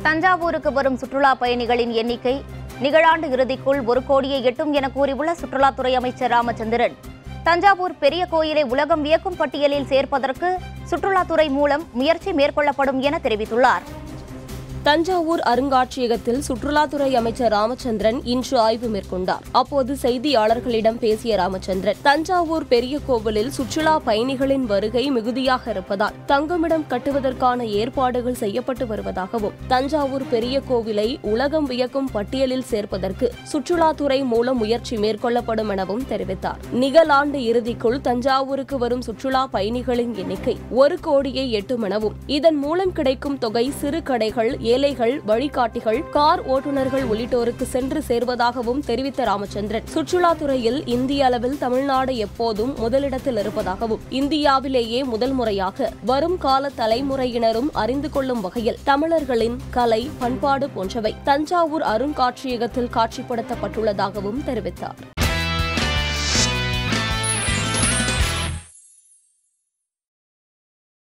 தஞ்சாவூருக்கு வரும் சுற்றுலா பயணிகளின் எண்ணிக்கை நிகழாண்டு இறுதிக்குள் ஒரு கோடியை எட்டும் என கூறியுள்ள சுற்றுலாத்துறை அமைச்சர் ராமச்சந்திரன் தஞ்சாவூர் பெரிய கோயிலை உலகம் வியக்கும் பட்டியலில் சேர்ப்பதற்கு சுற்றுலாத்துறை மூலம் முயற்சி மேற்கொள்ளப்படும் என தெரிவித்துள்ளார் தஞ்சாவூர் அருங்காட்சியகத்தில் சுற்றுலாத்துறை அமைச்சர் ராமச்சந்திரன் இன்று ஆய்வு மேற்கொண்டார் அப்போது செய்தியாளர்களிடம் பேசிய ராமச்சந்திரன் தஞ்சாவூர் பெரிய கோவிலில் சுற்றுலா பயணிகளின் வருகை மிகுதியாக இருப்பதால் தங்குமிடம் கட்டுவதற்கான ஏற்பாடுகள் செய்யப்பட்டு வருவதாகவும் தஞ்சாவூர் பெரிய கோவிலை உலகம் வியக்கும் பட்டியலில் சேர்ப்பதற்கு சுற்றுலாத்துறை மூலம் முயற்சி மேற்கொள்ளப்படும் எனவும் தெரிவித்தார் நிகழாண்டு இறுதிக்குள் தஞ்சாவூருக்கு வரும் சுற்றுலா பயணிகளின் எண்ணிக்கை ஒரு கோடியை எட்டும் எனவும் இதன் மூலம் கிடைக்கும் தொகை சிறு கடைகள் ஏழைகள் வழிகாட்டிகள் கார் ஓட்டுநர்கள் உள்ளிட்டோருக்கு சென்று சேர்வதாகவும் தெரிவித்த ராமச்சந்திரன் சுற்றுலாத்துறையில் இந்திய அளவில் தமிழ்நாடு எப்போதும் முதலிடத்தில் இருப்பதாகவும் இந்தியாவிலேயே முதல் முறையாக வரும் கால தலைமுறையினரும் அறிந்து கொள்ளும் வகையில் தமிழர்களின் கலை பண்பாடு போன்றவை தஞ்சாவூர் அருங்காட்சியகத்தில் காட்சிப்படுத்தப்பட்டுள்ளதாகவும் தெரிவித்தார்